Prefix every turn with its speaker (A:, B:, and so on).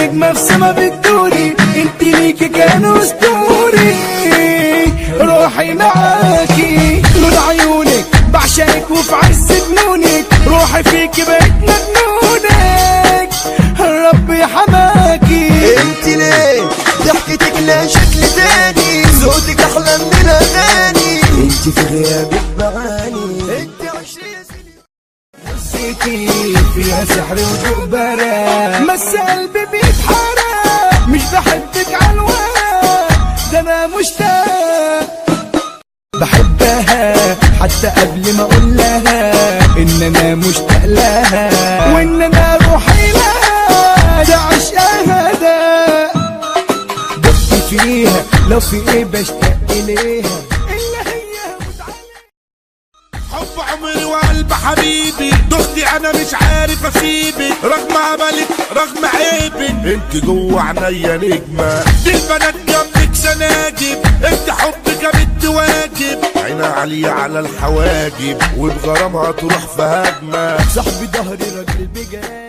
A: نجمة في سما بتدوري انت ليكي كان اسطوري روحي معاكي لون عيونك بعشقك وفي عز جنونك روحي فيكي بقيت مجنونك ربي حماكي
B: انت ليه ضحكتك لها شكل تاني صوتك احلى من الاغاني انت في غيابك بعاني انت عشرين
A: نسيتي فيها سحر وجبرة مس قلبي بيتحرق مش بحبك عالورق ده انا مشتاق بحبها حتى قبل ما اقول لها ان انا مشتاق لها وان انا روحي لها ده عشقها ده دقت فيها لو في ايه بشتاق اليها الا هي متعلقة
C: حب عمري وقلب حبيبي دختي انا مش عارف اسيبك رغم عملك رغم عيبك انت جوه عينيا نجمة دي البنات جنبك سناجب انت حبك يا بنت واجب عينها عالية على الحواجب وبغرامها تروح في هجمة
A: صاحبي ظهري راجل بجد